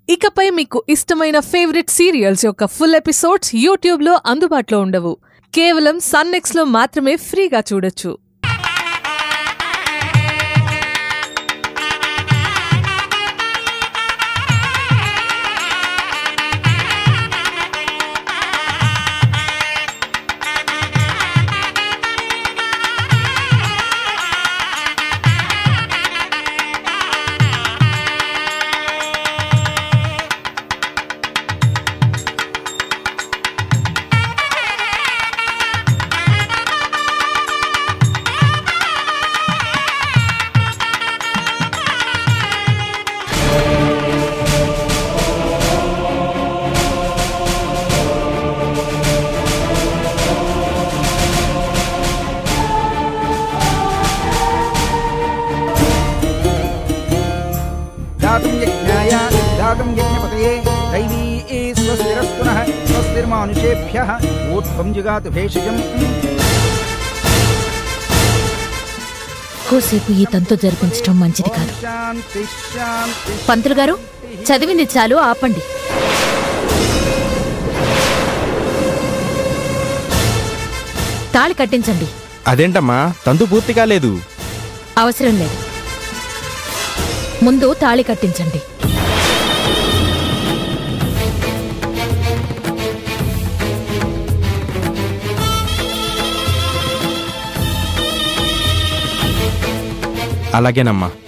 ఇకపై మీకు ఇష్టమైన ఫేవరెట్ సీరియల్స్ యొక్క ఫుల్ ఎపిసోడ్స్ యూట్యూబ్లో అందుబాటులో ఉండవు కేవలం సన్నెక్స్లో మాత్రమే ఫ్రీగా చూడొచ్చు दातुं यज्ञाय दातुं यज्ञपतये दैवी स्वस्तिरस्तु नः स्वस्तिर्मानुषेभ्यः ऊर्ध्वं जिगातु भेषजम् ఎక్కువసేపు ఈ తంతు జరిపించడం మంచిది కాదు శాంతి శాంతి పంతులు గారు చదివింది చాలు ఆపండి తాళి కట్టించండి అదేంటమ్మా తంతు పూర్తి కాలేదు అవసరం లేదు ముందు తాళి కట్టించండి అలాగేనమ్మా